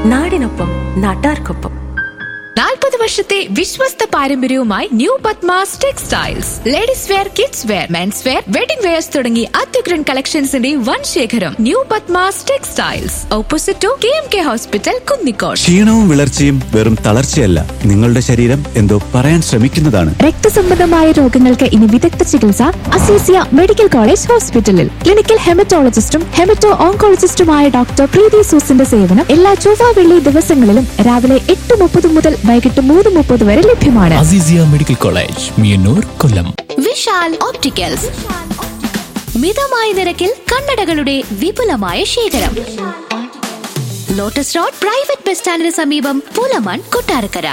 നാടിനൊപ്പം നാട്ടാർക്കൊപ്പം നാൽപ്പത് വർഷത്തെ വിശ്വസ്ത പാരമ്പര്യവുമായി new Padmas textiles ladies wear kids wear mens wear wedding wears തുടങ്ങി അത്യുഗ്രൻ കളക്ഷൻസിന്റെ വൻ ശേഖരം new Padmas textiles opposite to K M K hospital Kunnikode ക്ഷീണവും വിളർച്ചയും വെറും തളർച്ചയല്ല നിങ്ങളുടെ ശരീരം എന്തോ പറയാൻ ശ്രമിക്കുന്നതാണ് രക്തസംബന്ധമായ രോഗങ്ങൾക്ക് ഇനി വിദഗ്ധ ചികിത്സ അസീസിയ മെഡിക്കൽ കോളേജ് ഹോസ്പിറ്റലിൽ ക്ലിനിക്കൽ ഹെമറ്റോളജിസ്റ്റും ഹെമറ്റോ ഓങ്കോളജിസ്റ്റുമായ ഡോക്ടർ പ്രീതി സൂസിന്റെ സേവനം എല്ലാ ചൊവ്വ വെള്ളി ദിവസങ്ങളിലും രാവിലെ എട്ട് മുപ്പത് മുതൽ വൈകിട്ട് മൂന്ന് മുപ്പത് വരെ ലഭ്യമാണ് Aziziya medical college Meeyannoor Kollam Vishal opticals മിതമായ നിരക്കിൽ കണ്ണടകളുടെ വിപുലമായ ശേഖരം ലോട്ടസ് റോഡ് പ്രൈവറ്റ് ബസ് സ്റ്റാൻഡിന് സമീപം Pulamon Kottarakkara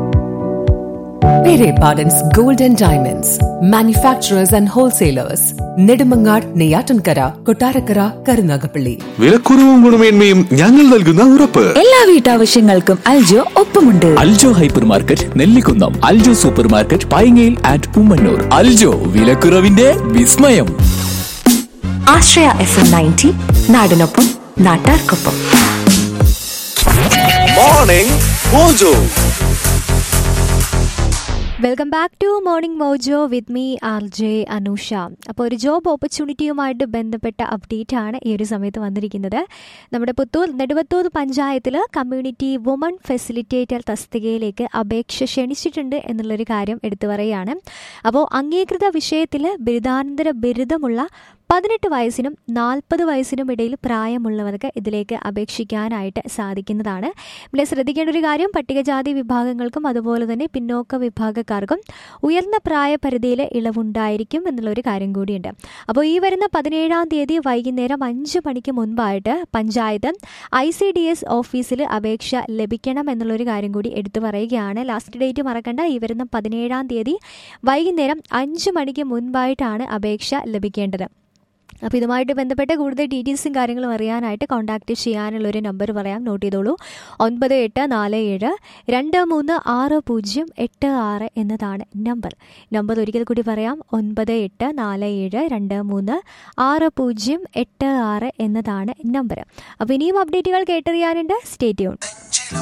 Pere Pardon's Gold and Diamonds, manufacturers and wholesalers, Nedumangad, Neyatankara, Kotarakara, Karunagapalli. വിലക്കുറവും ഗുണമേന്മയും ഞങ്ങൾ നൽകുന്ന ഉറപ്പ് എല്ലാ വീട്ടാവശ്യങ്ങൾക്കും അൽജോ ഒപ്പമുണ്ട് Aljo hypermarket Nellikunnam Aljo supermarket പൈങ്ങയിൽ ആറ്റ് ഉമ്മന്നൂർ അൽജോ വിലക്കുറവിന്റെ വിസ്മയം ആശ്രയ എഫ് എം നയൻറ്റി നാടിനൊപ്പം നാട്ടാർക്കൊപ്പം morning mojo welcome back to morning mojo with me R J Anusha അപ്പോൾ ഒരു ജോബ് ഓപ്പർച്യൂണിറ്റിയുമായിട്ട് ബന്ധപ്പെട്ട അപ്ഡേറ്റ് ആണ് ഈ ഒരു സമയത്ത് വന്നിരിക്കുന്നത് നമ്മുടെ പുത്തൂർ നെടുവത്തൂർ പഞ്ചായത്തിൽ കമ്മ്യൂണിറ്റി വുമൺ ഫെസിലിറ്റേറ്റർ തസ്തികയിലേക്ക് അപേക്ഷ ക്ഷണിച്ചിട്ടുണ്ട് എന്നുള്ളൊരു കാര്യം എടുത്തു പറയുകയാണ് അപ്പോൾ അംഗീകൃത വിഷയത്തിൽ ബിരുദാനന്തര ബിരുദമുള്ള പതിനെട്ട് വയസ്സിനും നാൽപ്പത് വയസ്സിനും ഇടയിൽ പ്രായമുള്ളവർക്ക് ഇതിലേക്ക് അപേക്ഷിക്കാനായിട്ട് സാധിക്കുന്നതാണ് ഇവിടെ ശ്രദ്ധിക്കേണ്ട ഒരു കാര്യം പട്ടികജാതി വിഭാഗങ്ങൾക്കും അതുപോലെ തന്നെ പിന്നോക്ക വിഭാഗക്കാർക്കും ഉയർന്ന പ്രായപരിധിയിൽ ഇളവുണ്ടായിരിക്കും എന്നുള്ളൊരു കാര്യം കൂടിയുണ്ട് അപ്പോൾ ഈ വരുന്ന പതിനേഴാം തീയതി വൈകുന്നേരം അഞ്ച് മണിക്ക് മുൻപായിട്ട് panchayat I C D S ഓഫീസിൽ അപേക്ഷ ലഭിക്കണം എന്നുള്ളൊരു കാര്യം കൂടി എടുത്തു പറയുകയാണ് ലാസ്റ്റ് ഡേറ്റ് മറക്കണ്ട ഈ വരുന്ന പതിനേഴാം തീയതി വൈകുന്നേരം അഞ്ച് മണിക്ക് മുൻപായിട്ടാണ് അപേക്ഷ ലഭിക്കേണ്ടത് അപ്പോൾ ഇതുമായിട്ട് ബന്ധപ്പെട്ട കൂടുതൽ ഡീറ്റെയിൽസും കാര്യങ്ങളും അറിയാനായിട്ട് കോൺടാക്റ്റ് ചെയ്യാനുള്ളൊരു നമ്പർ പറയാം നോട്ട് ചെയ്തോളൂ ഒൻപത് എട്ട് നാല് ഏഴ് രണ്ട് മൂന്ന് ആറ് പൂജ്യം എട്ട് ആറ് എന്നതാണ് നമ്പർ നമ്പർ ഒരിക്കൽ കൂടി പറയാം ഒൻപത് എട്ട് നാല് ഏഴ് രണ്ട് മൂന്ന് ആറ് പൂജ്യം എട്ട് ആറ് എന്നതാണ് നമ്പർ അപ്പോൾ ഇനിയും അപ്ഡേറ്റുകൾ കേട്ടറിയാനുണ്ട് സ്റ്റേ ട്യൂൺ